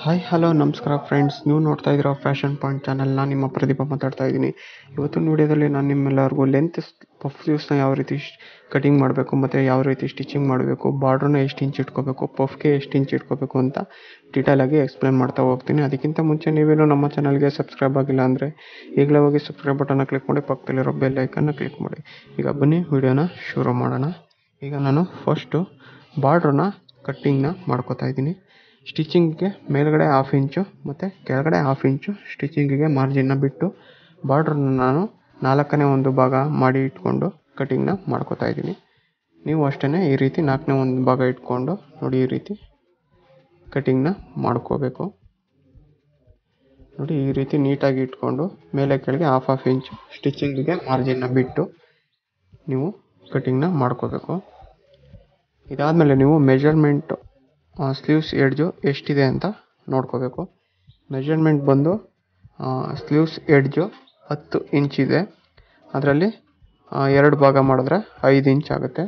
hi hello ನಮಸ್ಕಾರ friends ನೀವು ನೋಡ್ತಾ ಇದ್ದೀರಾ ಫ್ಯಾಷನ್ ಪಾಯಿಂಟ್ ಚಾನಲ್ ನಾನು ನಿಮ್ಮ ಪ್ರದೀಪ ಮಾತಾಡ್ತಾ ಇದ್ದೀನಿ ಇವತ್ತಿನ ವಿಡಿಯೋದಲ್ಲಿ ನಾನು ನಿಮ್ಮೆಲ್ಲರಿಗೂ ಲೆಂತ್ ಪಫ್ ಸ್ಲೀವ್ಸ್ನ ಯಾವ ರೀತಿ ಕಟಿಂಗ್ ಮಾಡಬೇಕು ಮತ್ತು ಯಾವ ರೀತಿ ಸ್ಟಿಚಿಂಗ್ ಮಾಡಬೇಕು ಬಾರ್ಡ್ರನ್ನ ಎಷ್ಟು ಇಂಚ್ ಇಟ್ಕೋಬೇಕು ಪಫ್ಗೆ ಎಷ್ಟು ಇಂಚ್ ಇಟ್ಕೋಬೇಕು ಅಂತ ಡೀಟೇಲಾಗಿ ಎಕ್ಸ್ಪ್ಲೇನ್ ಮಾಡ್ತಾ ಹೋಗ್ತೀನಿ ಅದಕ್ಕಿಂತ ಮುಂಚೆ ನೀವೇನು ನಮ್ಮ ಚಾನಲ್ಗೆ ಸಬ್ಸ್ಕ್ರೈಬ್ ಆಗಿಲ್ಲ ಅಂದರೆ ಈಗಲೇ ಹೋಗಿ ಸಬ್ಸ್ಕ್ರೈಬ್ ಬಟನ್ನ ಕ್ಲಿಕ್ ಮಾಡಿ ಪಕ್ಕದಲ್ಲಿರೋ ಬೆಲ್ ಐಕನ್ನ ಕ್ಲಿಕ್ ಮಾಡಿ ಈಗ ಬನ್ನಿ ವಿಡಿಯೋನ ಶುರು ಮಾಡೋಣ ಈಗ ನಾನು ಫಸ್ಟು ಬಾರ್ಡ್ರನ್ನ ಕಟ್ಟಿಂಗ್ನ ಮಾಡ್ಕೋತಾ ಇದ್ದೀನಿ ಸ್ಟಿಚಿಂಗಿಗೆ ಮೇಲ್ಗಡೆ ಹಾಫ್ ಇಂಚು ಮತ್ತು ಕೆಳಗಡೆ ಹಾಫ್ ಇಂಚು ಸ್ಟಿಚಿಂಗಿಗೆ ಮಾರ್ಜಿನ್ನ ಬಿಟ್ಟು ಬಾರ್ಡ್ರನ್ನ ನಾನು ನಾಲ್ಕನೇ ಒಂದು ಭಾಗ ಮಾಡಿ ಇಟ್ಕೊಂಡು ಕಟಿಂಗ್ನ ಮಾಡ್ಕೋತಾ ಇದ್ದೀನಿ ನೀವು ಅಷ್ಟೇ ಈ ರೀತಿ ನಾಲ್ಕನೇ ಒಂದು ಭಾಗ ಇಟ್ಕೊಂಡು ನೋಡಿ ಈ ರೀತಿ ಕಟಿಂಗ್ನ ಮಾಡ್ಕೋಬೇಕು ನೋಡಿ ಈ ರೀತಿ ನೀಟಾಗಿ ಇಟ್ಕೊಂಡು ಮೇಲೆ ಕೆಳಗೆ ಹಾಫ್ ಹಾಫ್ ಇಂಚು ಸ್ಟಿಚಿಂಗಿಗೆ ಮಾರ್ಜಿನ್ನ ಬಿಟ್ಟು ನೀವು ಕಟಿಂಗ್ನ ಮಾಡ್ಕೋಬೇಕು ಇದಾದಮೇಲೆ ನೀವು ಮೆಜರ್ಮೆಂಟ್ ಸ್ಲೀವ್ಸ್ ಎಡ್ಜು ಎಷ್ಟಿದೆ ಅಂತ ನೋಡ್ಕೋಬೇಕು ಮೆಜರ್ಮೆಂಟ್ ಬಂದು ಸ್ಲೀವ್ಸ್ ಎಡ್ಜು ಹತ್ತು ಇಂಚಿದೆ ಅದರಲ್ಲಿ ಎರಡು ಭಾಗ ಮಾಡಿದ್ರೆ ಐದು ಇಂಚ್ ಆಗುತ್ತೆ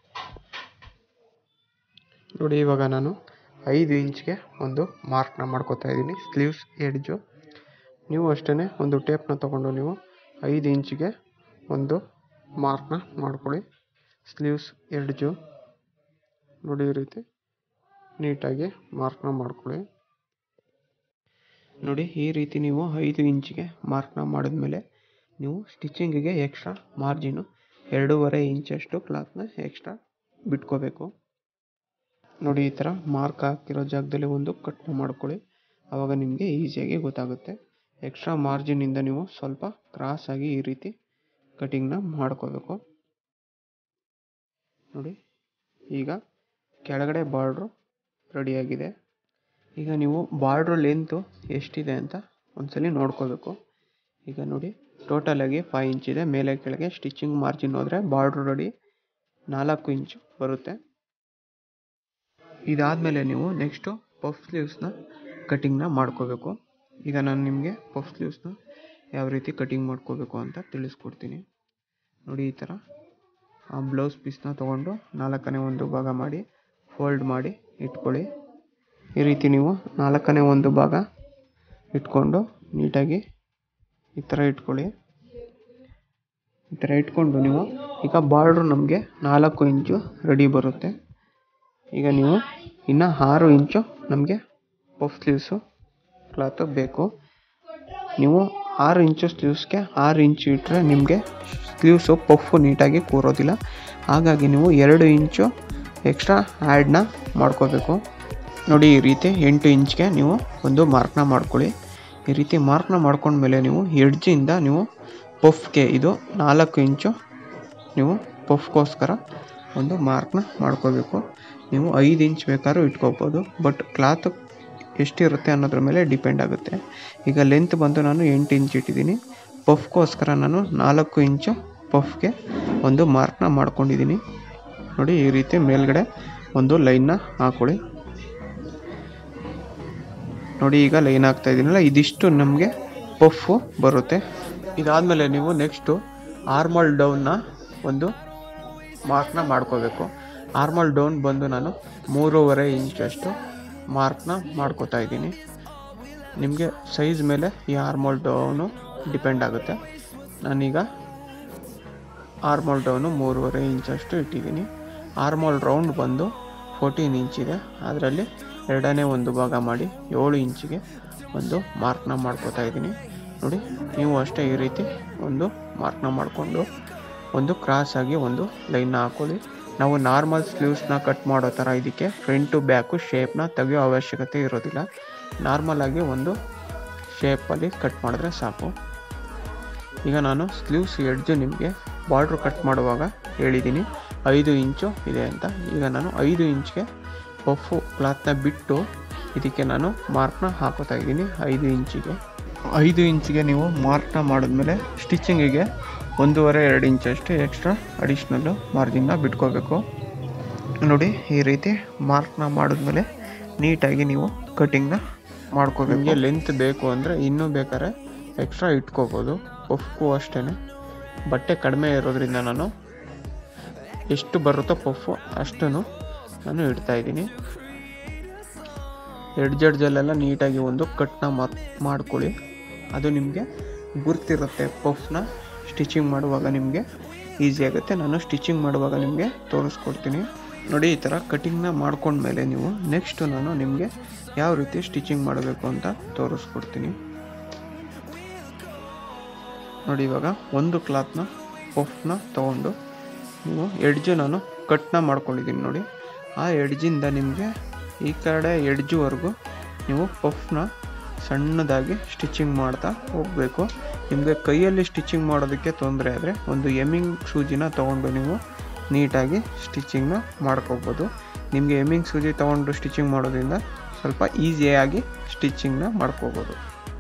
ನೋಡಿ ಇವಾಗ ನಾನು ಐದು ಇಂಚ್ಗೆ ಒಂದು ಮಾರ್ಕ್ನ ಮಾಡ್ಕೋತಾ ಇದ್ದೀನಿ ಸ್ಲೀವ್ಸ್ ಎಡ್ಜು ನೀವು ಅಷ್ಟೇ ಒಂದು ಟೇಪ್ನ ತೊಗೊಂಡು ನೀವು ಐದು ಇಂಚಿಗೆ ಒಂದು ಮಾರ್ಕ್ನ ಮಾಡ್ಕೊಳ್ಳಿ ಸ್ಲೀವ್ಸ್ ಎಡ್ಜು ನೋಡಿ ಈ ರೀತಿ ನೀಟಾಗಿ ಮಾರ್ಕ್ನ ಮಾಡ್ಕೊಳ್ಳಿ ನೋಡಿ ಈ ರೀತಿ ನೀವು ಐದು ಇಂಚಿಗೆ ಮಾರ್ಕ್ನ ಮಾಡಿದ್ಮೇಲೆ ನೀವು ಸ್ಟಿಚಿಂಗಿಗೆ ಎಕ್ಸ್ಟ್ರಾ ಮಾರ್ಜಿನು ಎರಡೂವರೆ ಇಂಚಷ್ಟು ಕ್ಲಾತ್ನ ಎಕ್ಸ್ಟ್ರಾ ಬಿಟ್ಕೋಬೇಕು ನೋಡಿ ಈ ಥರ ಮಾರ್ಕ್ ಹಾಕಿರೋ ಜಾಗದಲ್ಲಿ ಒಂದು ಕಟ್ನ ಮಾಡ್ಕೊಳ್ಳಿ ಆವಾಗ ನಿಮಗೆ ಈಸಿಯಾಗಿ ಗೊತ್ತಾಗುತ್ತೆ ಎಕ್ಸ್ಟ್ರಾ ಮಾರ್ಜಿನಿಂದ ನೀವು ಸ್ವಲ್ಪ ಕ್ರಾಸಾಗಿ ಈ ರೀತಿ ಕಟಿಂಗ್ನ ಮಾಡ್ಕೋಬೇಕು ನೋಡಿ ಈಗ ಕೆಳಗಡೆ ಬಾರ್ಡ್ರು ರೆಡಿಯಾಗಿದೆ ಈಗ ನೀವು ಬಾರ್ಡ್ರ್ ಲೆಂತು ಎಷ್ಟಿದೆ ಅಂತ ಒಂದ್ಸಲಿ ನೋಡ್ಕೋಬೇಕು ಈಗ ನೋಡಿ ಟೋಟಲಾಗಿ ಫೈವ್ ಇಂಚ್ ಇದೆ ಮೇಲೆ ಕೆಳಗೆ ಸ್ಟಿಚಿಂಗ್ ಮಾರ್ಜಿನ್ ಹೋದರೆ ಬಾರ್ಡ್ರ್ ರೆಡಿ ನಾಲ್ಕು ಇಂಚು ಬರುತ್ತೆ ಇದಾದಮೇಲೆ ನೀವು ನೆಕ್ಸ್ಟು ಪಫ್ ಸ್ಲೀವ್ಸ್ನ ಕಟಿಂಗ್ನ ಮಾಡ್ಕೋಬೇಕು ಈಗ ನಾನು ನಿಮಗೆ ಪಫ್ ಸ್ಲೀವ್ಸ್ನ ಯಾವ ರೀತಿ ಕಟಿಂಗ್ ಮಾಡ್ಕೋಬೇಕು ಅಂತ ತಿಳಿಸ್ಕೊಡ್ತೀನಿ ನೋಡಿ ಈ ಥರ ಆ ಬ್ಲೌಸ್ ಪೀಸ್ನ ತೊಗೊಂಡು ನಾಲ್ಕನೇ ಒಂದು ಭಾಗ ಮಾಡಿ ಫೋಲ್ಡ್ ಮಾಡಿ ಇಟ್ಕೊಳ್ಳಿ ಈ ರೀತಿ ನೀವು ನಾಲ್ಕನೇ ಒಂದು ಭಾಗ ಇಟ್ಕೊಂಡು ನೀಟಾಗಿ ಈ ಥರ ಇಟ್ಕೊಳ್ಳಿ ಈ ಥರ ಇಟ್ಕೊಂಡು ನೀವು ಈಗ ಬಾರ್ಡ್ರು ನಮಗೆ ನಾಲ್ಕು ಇಂಚು ರೆಡಿ ಬರುತ್ತೆ ಈಗ ನೀವು ಇನ್ನು ಆರು ಇಂಚು ನಮಗೆ ಪಫ್ ಸ್ಲೀವ್ಸು ಕ್ಲಾತು ಬೇಕು ನೀವು ಆರು ಇಂಚು ಸ್ಲೀವ್ಸ್ಗೆ ಆರು ಇಂಚು ಇಟ್ಟರೆ ನಿಮಗೆ ಸ್ಲೀವ್ಸು ಪಫು ನೀಟಾಗಿ ಕೂರೋದಿಲ್ಲ ಹಾಗಾಗಿ ನೀವು ಎರಡು ಇಂಚು ಎಕ್ಸ್ಟ್ರಾ ಆ್ಯಡ್ನ ಮಾಡ್ಕೋಬೇಕು ನೋಡಿ ಈ ರೀತಿ ಎಂಟು ಇಂಚ್ಗೆ ನೀವು ಒಂದು ಮಾರ್ಕ್ನ ಮಾಡ್ಕೊಳ್ಳಿ ಈ ರೀತಿ ಮಾರ್ಕ್ನ ಮಾಡ್ಕೊಂಡ್ಮೇಲೆ ನೀವು ಎಡ್ಜಿಂದ ನೀವು ಪಫ್ಗೆ ಇದು ನಾಲ್ಕು ಇಂಚು ನೀವು ಪಫ್ಗೋಸ್ಕರ ಒಂದು ಮಾರ್ಕ್ನ ಮಾಡ್ಕೋಬೇಕು ನೀವು ಐದು ಇಂಚ್ ಬೇಕಾದ್ರೂ ಇಟ್ಕೋಬೋದು ಬಟ್ ಕ್ಲಾತು ಎಷ್ಟಿರುತ್ತೆ ಅನ್ನೋದ್ರ ಮೇಲೆ ಡಿಪೆಂಡ್ ಆಗುತ್ತೆ ಈಗ ಲೆಂತ್ ಬಂದು ನಾನು ಎಂಟು ಇಂಚ್ ಇಟ್ಟಿದ್ದೀನಿ ಪಫ್ಗೋಸ್ಕರ ನಾನು ನಾಲ್ಕು ಇಂಚು ಪಫ್ಗೆ ಒಂದು ಮಾರ್ಕ್ನ ಮಾಡ್ಕೊಂಡಿದ್ದೀನಿ ನೋಡಿ ಈ ರೀತಿ ಮೇಲ್ಗಡೆ ಒಂದು ಲೈನ್ನ ಹಾಕೊಳ್ಳಿ ನೋಡಿ ಈಗ ಲೈನ್ ಹಾಕ್ತಾ ಇದ್ದೀನಲ್ಲ ಇದಿಷ್ಟು ನಮಗೆ ಪಫ್ಫು ಬರುತ್ತೆ ಇದಾದಮೇಲೆ ನೀವು ನೆಕ್ಸ್ಟು ಆರ್ಮಲ್ ಡೌನ್ನ ಒಂದು ಮಾರ್ಕ್ನ ಮಾಡ್ಕೋಬೇಕು ಆರ್ಮಲ್ ಡೌನ್ ಬಂದು ನಾನು ಮೂರುವರೆ ಇಂಚಷ್ಟು ಮಾರ್ಕ್ನ ಮಾಡ್ಕೋತಾ ಇದ್ದೀನಿ ನಿಮಗೆ ಸೈಜ್ ಮೇಲೆ ಈ ಆರ್ಮಲ್ ಡೌನು ಡಿಪೆಂಡ್ ಆಗುತ್ತೆ ನಾನೀಗ ಆರ್ಮೋಲ್ ಡೌನು ಮೂರುವರೆ ಇಂಚಷ್ಟು ಇಟ್ಟಿದ್ದೀನಿ ಆರ್ಮೋಲ್ ರೌಂಡ್ ಬಂದು ಫೋರ್ಟೀನ್ ಇಂಚಿದೆ ಅದರಲ್ಲಿ ಎರಡನೇ ಒಂದು ಭಾಗ ಮಾಡಿ ಏಳು ಇಂಚಿಗೆ ಒಂದು ಮಾರ್ಕ್ನ ಮಾಡ್ಕೋತಾ ಇದ್ದೀನಿ ನೋಡಿ ನೀವು ಅಷ್ಟೇ ಈ ರೀತಿ ಒಂದು ಮಾರ್ಕ್ನ ಮಾಡಿಕೊಂಡು ಒಂದು ಕ್ರಾಸಾಗಿ ಒಂದು ಲೈನ್ನ ಹಾಕೊಳ್ಳಿ ನಾವು ನಾರ್ಮಲ್ ಸ್ಲೀವ್ಸ್ನ ಕಟ್ ಮಾಡೋ ಥರ ಇದಕ್ಕೆ ಫ್ರಂಟು ಬ್ಯಾಕು ಶೇಪ್ನ ತೆಗೆಯೋ ಅವಶ್ಯಕತೆ ಇರೋದಿಲ್ಲ ನಾರ್ಮಲಾಗಿ ಒಂದು ಶೇಪಲ್ಲಿ ಕಟ್ ಮಾಡಿದ್ರೆ ಸಾಕು ಈಗ ನಾನು ಸ್ಲೀವ್ಸ್ ಎಡ್ಜು ನಿಮಗೆ ಬಾರ್ಡ್ರ್ ಕಟ್ ಮಾಡುವಾಗ ಹೇಳಿದ್ದೀನಿ ಐದು ಇಂಚು ಇದೆ ಅಂತ ಈಗ ನಾನು ಐದು ಇಂಚ್ಗೆ ಪಫು ಕ್ಲಾತ್ನ ಬಿಟ್ಟು ಇದಕ್ಕೆ ನಾನು ಮಾರ್ಕ್ನ ಹಾಕೋತಾ ಇದ್ದೀನಿ ಐದು ಇಂಚಿಗೆ ಐದು ಇಂಚಿಗೆ ನೀವು ಮಾರ್ಕ್ನ ಮಾಡಿದ್ಮೇಲೆ ಸ್ಟಿಚಿಂಗಿಗೆ ಒಂದೂವರೆ ಎರಡು ಇಂಚಷ್ಟು ಎಕ್ಸ್ಟ್ರಾ ಅಡಿಷ್ನಲ್ಲು ಮಾರ್ಜಿನ್ನ ಬಿಟ್ಕೋಬೇಕು ನೋಡಿ ಈ ರೀತಿ ಮಾರ್ಕ್ನ ಮಾಡಿದ್ಮೇಲೆ ನೀಟಾಗಿ ನೀವು ಕಟಿಂಗ್ನ ಮಾಡ್ಕೋಬೇಕು ನಿಮಗೆ ಲೆಂತ್ ಬೇಕು ಅಂದರೆ ಇನ್ನೂ ಬೇಕಾದ್ರೆ ಎಕ್ಸ್ಟ್ರಾ ಇಟ್ಕೋಬೋದು ಪಫ್ಗೂ ಅಷ್ಟೇ ಬಟ್ಟೆ ಕಡಿಮೆ ಇರೋದ್ರಿಂದ ನಾನು ಎಷ್ಟು ಬರುತ್ತೋ ಪಫು ಅಷ್ಟೂ ನಾನು ಇಡ್ತಾ ಇದ್ದೀನಿ ಎಡ್ಜ್ ಎಡ್ಜಲ್ಲೆಲ್ಲ ನೀಟಾಗಿ ಒಂದು ಕಟ್ನ ಮಾರ್ ಮಾಡ್ಕೊಳ್ಳಿ ಅದು ನಿಮಗೆ ಗುರ್ತಿರುತ್ತೆ ಪಫ್ನ ಸ್ಟಿಚಿಂಗ್ ಮಾಡುವಾಗ ನಿಮಗೆ ಈಸಿ ಆಗುತ್ತೆ ನಾನು ಸ್ಟಿಚಿಂಗ್ ಮಾಡುವಾಗ ನಿಮಗೆ ತೋರಿಸ್ಕೊಡ್ತೀನಿ ನೋಡಿ ಈ ಥರ ಕಟಿಂಗ್ನ ಮಾಡ್ಕೊಂಡ್ಮೇಲೆ ನೀವು ನೆಕ್ಸ್ಟು ನಾನು ನಿಮಗೆ ಯಾವ ರೀತಿ ಸ್ಟಿಚಿಂಗ್ ಮಾಡಬೇಕು ಅಂತ ತೋರಿಸ್ಕೊಡ್ತೀನಿ ನೋಡಿ ಇವಾಗ ಒಂದು ಕ್ಲಾತ್ನ ಪಫ್ನ ತೊಗೊಂಡು ನೀವು ಎಡ್ಜು ನಾನು ಕಟ್ನ ಮಾಡ್ಕೊಂಡಿದ್ದೀನಿ ನೋಡಿ ಆ ಎಡ್ಜಿಂದ ನಿಮಗೆ ಈ ಕಡೆ ಎಡ್ಜುವರೆಗೂ ನೀವು ಪಫ್ನ ಸಣ್ಣದಾಗಿ ಸ್ಟಿಚಿಂಗ್ ಮಾಡ್ತಾ ಹೋಗಬೇಕು ನಿಮಗೆ ಕೈಯಲ್ಲಿ ಸ್ಟಿಚಿಂಗ್ ಮಾಡೋದಕ್ಕೆ ತೊಂದರೆ ಆದರೆ ಒಂದು ಎಮ್ಮಿಂಗ್ ಸೂಜಿನ ತೊಗೊಂಡು ನೀವು ನೀಟಾಗಿ ಸ್ಟಿಚಿಂಗ್ನ ಮಾಡ್ಕೋಬೋದು ನಿಮಗೆ ಎಮ್ಮಿಂಗ್ ಸೂಜಿ ತೊಗೊಂಡು ಸ್ಟಿಚಿಂಗ್ ಮಾಡೋದ್ರಿಂದ ಸ್ವಲ್ಪ ಈಸಿಯಾಗಿ ಸ್ಟಿಚಿಂಗ್ನ ಮಾಡ್ಕೋಬೋದು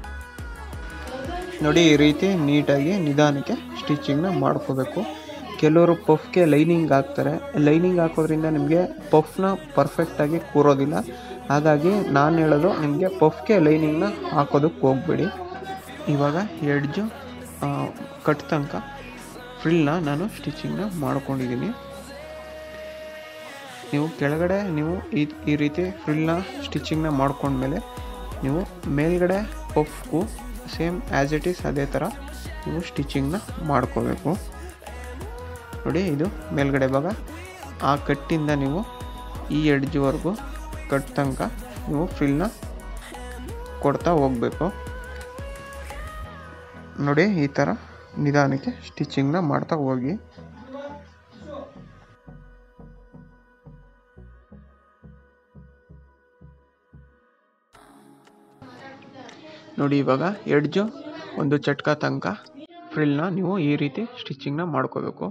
ನೋಡಿ ಈ ರೀತಿ ನೀಟಾಗಿ ನಿಧಾನಕ್ಕೆ ಸ್ಟಿಚಿಂಗ್ನ ಮಾಡ್ಕೋಬೇಕು ಕೆಲವರು ಪಫ್ಗೆ ಲೈನಿಂಗ್ ಹಾಕ್ತಾರೆ ಲೈನಿಂಗ್ ಹಾಕೋದ್ರಿಂದ ನಿಮಗೆ ಪಫ್ನ ಪರ್ಫೆಕ್ಟಾಗಿ ಕೂರೋದಿಲ್ಲ ಹಾಗಾಗಿ ನಾನು ಹೇಳೋದು ನಿಮಗೆ ಪಫ್ಗೆ ಲೈನಿಂಗ್ನ ಹಾಕೋದಕ್ಕೆ ಹೋಗ್ಬೇಡಿ ಇವಾಗ ಎಡ್ಜು ಕಟ್ ತನಕ ಫ್ರಿಲ್ನ ನಾನು ಸ್ಟಿಚಿಂಗ್ನ ಮಾಡ್ಕೊಂಡಿದ್ದೀನಿ ನೀವು ಕೆಳಗಡೆ ನೀವು ಈ ಈ ರೀತಿ ಫ್ರಿಲ್ನ ಸ್ಟಿಚಿಂಗ್ನ ಮಾಡ್ಕೊಂಡ್ಮೇಲೆ ನೀವು ಮೇಲ್ಗಡೆ ಪಫ್ಗೂ ಸೇಮ್ ಆ್ಯಸ್ ಇಟ್ ಈಸ್ ಅದೇ ಥರ ನೀವು ಸ್ಟಿಚಿಂಗ್ನ ಮಾಡ್ಕೋಬೇಕು ನೋಡಿ ಇದು ಮೇಲ್ಗಡೆ ಭಾಗ ಆ ಕಟ್ಟಿಂದ ನೀವು ಈ ಎಡ್ಜ್ವರೆಗೂ ಕಟ್ ತನಕ ನೀವು ಫ್ರಿಲ್ನ ಕೊಡ್ತಾ ಹೋಗಬೇಕು ನೋಡಿ ಈ ಥರ ನಿಧಾನಕ್ಕೆ ಸ್ಟಿಚಿಂಗ್ನ ಮಾಡ್ತಾ ಹೋಗಿ ನೋಡಿ ಇವಾಗ ಎಡ್ಜು ಒಂದು ಚಟ್ಕ ತನಕ ಫ್ರಿಲ್ನ ನೀವು ಈ ರೀತಿ ಸ್ಟಿಚಿಂಗ್ನ ಮಾಡ್ಕೋಬೇಕು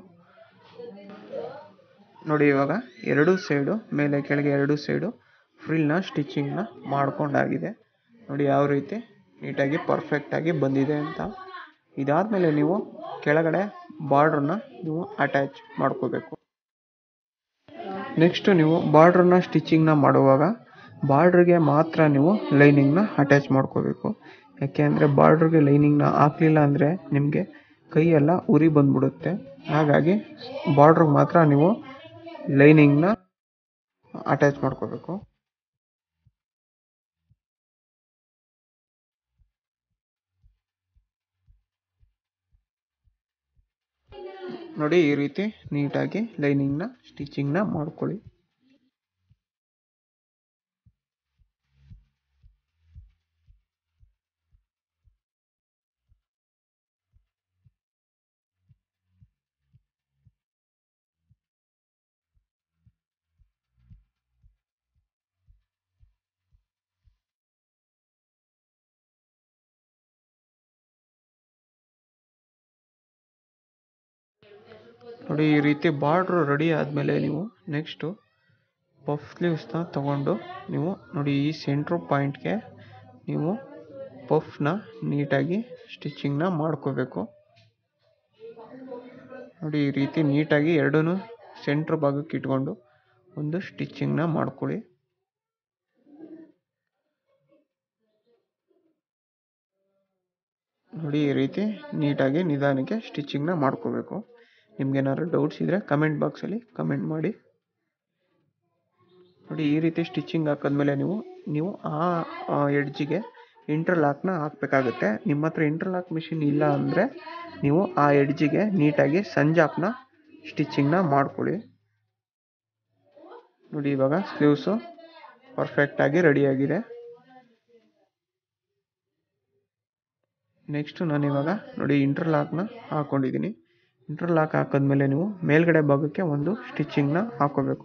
ನೋಡಿ ಇವಾಗ ಎರಡು ಸೈಡು ಮೇಲೆ ಕೆಳಗೆ ಎರಡು ಸೈಡು ಫ್ರಿಲ್ನ ಸ್ಟಿಚಿಂಗ್ನ ಮಾಡ್ಕೊಂಡಾಗಿದೆ ನೋಡಿ ಯಾವ ರೀತಿ ನೀಟಾಗಿ ಪರ್ಫೆಕ್ಟಾಗಿ ಬಂದಿದೆ ಅಂತ ಇದಾದಮೇಲೆ ನೀವು ಕೆಳಗಡೆ ಬಾರ್ಡ್ರನ್ನ ನೀವು ಅಟ್ಯಾಚ್ ಮಾಡ್ಕೋಬೇಕು ನೆಕ್ಸ್ಟು ನೀವು ಬಾರ್ಡ್ರನ್ನ ಸ್ಟಿಚಿಂಗ್ನ ಮಾಡುವಾಗ ಬಾರ್ಡ್ರಿಗೆ ಮಾತ್ರ ನೀವು ಲೈನಿಂಗ್ನ ಅಟ್ಯಾಚ್ ಮಾಡ್ಕೋಬೇಕು ಯಾಕೆ ಅಂದರೆ ಬಾರ್ಡ್ರಿಗೆ ಲೈನಿಂಗ್ನ ಹಾಕಲಿಲ್ಲ ಅಂದರೆ ನಿಮಗೆ ಕೈಯೆಲ್ಲ ಉರಿ ಬಂದ್ಬಿಡುತ್ತೆ ಹಾಗಾಗಿ ಬಾರ್ಡ್ರಿಗೆ ಮಾತ್ರ ನೀವು ಲೈನಿಂಗ್ನ ಅಟ್ಯಾಚ್ ಮಾಡ್ಕೋಬೇಕು ನೋಡಿ ಈ ರೀತಿ ನೀಟಾಗಿ ಲೈನಿಂಗ್ನ ಸ್ಟಿಚಿಂಗ್ನ ಮಾಡ್ಕೊಳ್ಳಿ ನೋಡಿ ಈ ರೀತಿ ಬಾರ್ಡ್ರು ರೆಡಿ ಆದಮೇಲೆ ನೀವು ನೆಕ್ಸ್ಟು ಪಫ್ ಸ್ಲೀವ್ಸ್ನ ತಗೊಂಡು ನೀವು ನೋಡಿ ಈ ಸೆಂಟ್ರ್ ಪಾಯಿಂಟ್ಗೆ ನೀವು ಪಫ್ನ ನೀಟಾಗಿ ಸ್ಟಿಚಿಂಗ್ನ ಮಾಡ್ಕೋಬೇಕು ನೋಡಿ ಈ ರೀತಿ ನೀಟಾಗಿ ಎರಡೂ ಸೆಂಟ್ರ್ ಭಾಗಕ್ಕೆ ಇಟ್ಕೊಂಡು ಒಂದು ಸ್ಟಿಚಿಂಗ್ನ ಮಾಡ್ಕೊಳ್ಳಿ ನೋಡಿ ಈ ರೀತಿ ನೀಟಾಗಿ ನಿಧಾನಕ್ಕೆ ಸ್ಟಿಚಿಂಗ್ನ ಮಾಡ್ಕೋಬೇಕು ನಿಮ್ಗೇನಾದ್ರು ಡೌಟ್ಸ್ ಇದ್ದರೆ ಕಮೆಂಟ್ ಬಾಕ್ಸಲ್ಲಿ ಕಮೆಂಟ್ ಮಾಡಿ ನೋಡಿ ಈ ರೀತಿ ಸ್ಟಿಚಿಂಗ್ ಹಾಕಿದ್ಮೇಲೆ ನೀವು ನೀವು ಆ ಎಡ್ಜಿಗೆ ಇಂಟರ್ಲಾಕ್ನ ಹಾಕಬೇಕಾಗುತ್ತೆ ನಿಮ್ಮ ಹತ್ರ ಇಂಟರ್ಲಾಕ್ ಮಿಷಿನ್ ಇಲ್ಲ ಅಂದರೆ ನೀವು ಆ ಎಡ್ಜಿಗೆ ನೀಟಾಗಿ ಸಂಜಾಪ್ನ ಸ್ಟಿಚಿಂಗ್ನ ಮಾಡ್ಕೊಳ್ಳಿ ನೋಡಿ ಇವಾಗ ಸ್ಲೀವ್ಸು ಪರ್ಫೆಕ್ಟಾಗಿ ರೆಡಿಯಾಗಿದೆ ನೆಕ್ಸ್ಟು ನಾನು ಇವಾಗ ನೋಡಿ ಇಂಟರ್ಲಾಕ್ನ ಹಾಕ್ಕೊಂಡಿದ್ದೀನಿ ಇಂಟರ್ಲಾಕ್ ಹಾಕಿದ್ಮೇಲೆ ನೀವು ಮೇಲ್ಗಡೆ ಭಾಗಕ್ಕೆ ಒಂದು ಸ್ಟಿಚಿಂಗ್ನ ಹಾಕೋಬೇಕು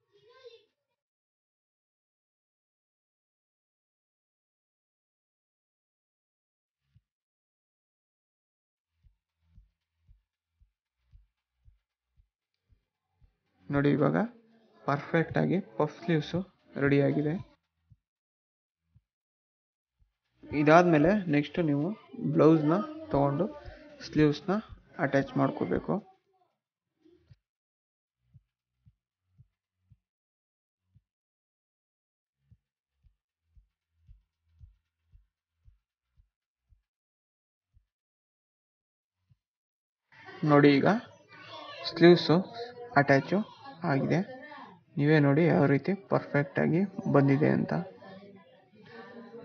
ನೋಡಿ ಇವಾಗ ಪರ್ಫೆಕ್ಟಾಗಿ ಪಫ್ ಸ್ಲೀವ್ಸು ರೆಡಿಯಾಗಿದೆ ಇದಾದಮೇಲೆ ನೆಕ್ಸ್ಟು ನೀವು ಬ್ಲೌಸ್ನ ತೊಗೊಂಡು ಸ್ಲೀವ್ಸ್ನ ಅಟ್ಯಾಚ್ ಮಾಡ್ಕೋಬೇಕು ನೋಡಿ ಈಗ ಸ್ಲೀವ್ಸು ಅಟ್ಯಾಚು ಆಗಿದೆ ನೀವೇ ನೋಡಿ ಯಾವ ರೀತಿ ಪರ್ಫೆಕ್ಟಾಗಿ ಬಂದಿದೆ ಅಂತ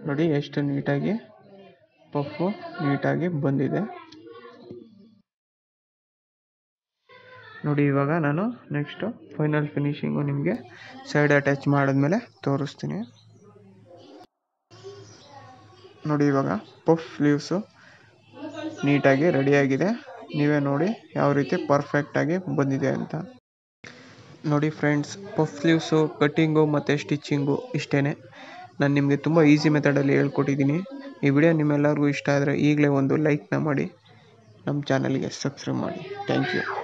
ನೋಡಿ ಎಷ್ಟು ನೀಟಾಗಿ ಪಫು ನೀಟಾಗಿ ಬಂದಿದೆ ನೋಡಿ ಇವಾಗ ನಾನು ನೆಕ್ಸ್ಟು ಫೈನಲ್ ಫಿನಿಶಿಂಗು ನಿಮಗೆ ಸೈಡ್ ಅಟ್ಯಾಚ್ ಮಾಡಿದ್ಮೇಲೆ ತೋರಿಸ್ತೀನಿ ನೋಡಿ ಇವಾಗ ಪಫ್ ಸ್ಲೀವ್ಸು ನೀಟಾಗಿ ರೆಡಿಯಾಗಿದೆ ನೀವೇ ನೋಡಿ ಯಾವ ರೀತಿ ಪರ್ಫೆಕ್ಟಾಗಿ ಬಂದಿದೆ ಅಂತ ನೋಡಿ ಫ್ರೆಂಡ್ಸ್ ಪಫ್ ಸ್ಲೀವ್ಸು ಕಟ್ಟಿಂಗು ಮತ್ತು ಸ್ಟಿಚ್ಚಿಂಗು ಇಷ್ಟೇ ನಾನು ನಿಮಗೆ ತುಂಬ ಈಸಿ ಮೆಥಡಲ್ಲಿ ಹೇಳ್ಕೊಟ್ಟಿದ್ದೀನಿ ಈ ವಿಡಿಯೋ ನಿಮ್ಮೆಲ್ಲರಿಗೂ ಇಷ್ಟ ಆದರೆ ಈಗಲೇ ಒಂದು ಲೈಕ್ನ ಮಾಡಿ ನಮ್ಮ ಚಾನಲ್ಗೆ ಸಬ್ಸ್ಕ್ರೈಬ್ ಮಾಡಿ ಥ್ಯಾಂಕ್ ಯು